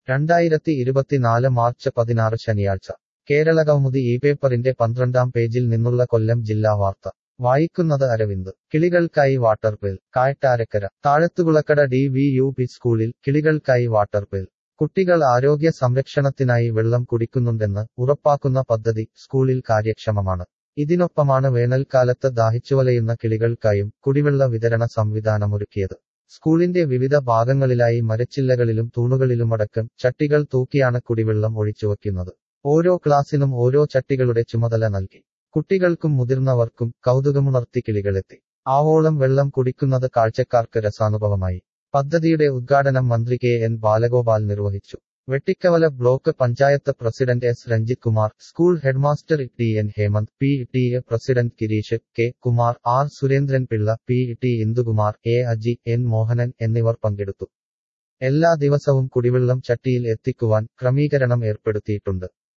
രണ്ടായിരത്തി ഇരുപത്തിനാല് മാർച്ച് പതിനാറ് ശനിയാഴ്ച കേരളകൗമുദി ഈ പേപ്പറിന്റെ പന്ത്രണ്ടാം പേജിൽ നിന്നുള്ള കൊല്ലം ജില്ലാ വാർത്ത വായിക്കുന്നത് അരവിന്ദ് കിളികൾക്കായി വാട്ടർ ബിൽ കായട്ടാരക്കര Thazhathukulakkada D V U P സ്കൂളിൽ കിളികൾക്കായി വാട്ടർ ബിൽ കുട്ടികൾ ആരോഗ്യ സംരക്ഷണത്തിനായി വെള്ളം കുടിക്കുന്നുണ്ടെന്ന് ഉറപ്പാക്കുന്ന പദ്ധതി സ്കൂളിൽ കാര്യക്ഷമമാണ് ഇതിനൊപ്പമാണ് വേനൽക്കാലത്ത് ദാഹിച്ചുവലയുന്ന കിളികൾക്കായും കുടിവെള്ള വിതരണ സംവിധാനമൊരുക്കിയത് സ്കൂളിന്റെ വിവിധ ഭാഗങ്ങളിലായി മരച്ചില്ലകളിലും തൂണുകളിലുമടക്കം ചട്ടികൾ തൂക്കിയാണ് കുടിവെള്ളം ഒഴിച്ചുവയ്ക്കുന്നത് ഓരോ ക്ലാസ്സിനും ഓരോ ചട്ടികളുടെ ചുമതല നൽകി കുട്ടികൾക്കും മുതിർന്നവർക്കും കൗതുകമുണർത്തി കിളികളെത്തി ആവോളം വെള്ളം കുടിക്കുന്നത് കാഴ്ചക്കാർക്ക് രസാനുഭവമായി പദ്ധതിയുടെ ഉദ്ഘാടനം മന്ത്രി കെ എൻ ബാലഗോപാൽ നിർവഹിച്ചു Vettikkavala block panchayat president S Ranjith Kumar school headmaster T N Hemanth P T A president Gireesh K Kumar R Surendran Pillai P T Indukumar A Aji N Mohanan എന്നിവർ പങ്കെടുത്തു എല്ലാ ദിവസവും കുടിവെള്ളം ചട്ടിയിൽ എത്തിക്കുവാൻ ക്രമീകരണം ഏർപ്പെടുത്തിയിട്ടുണ്ട്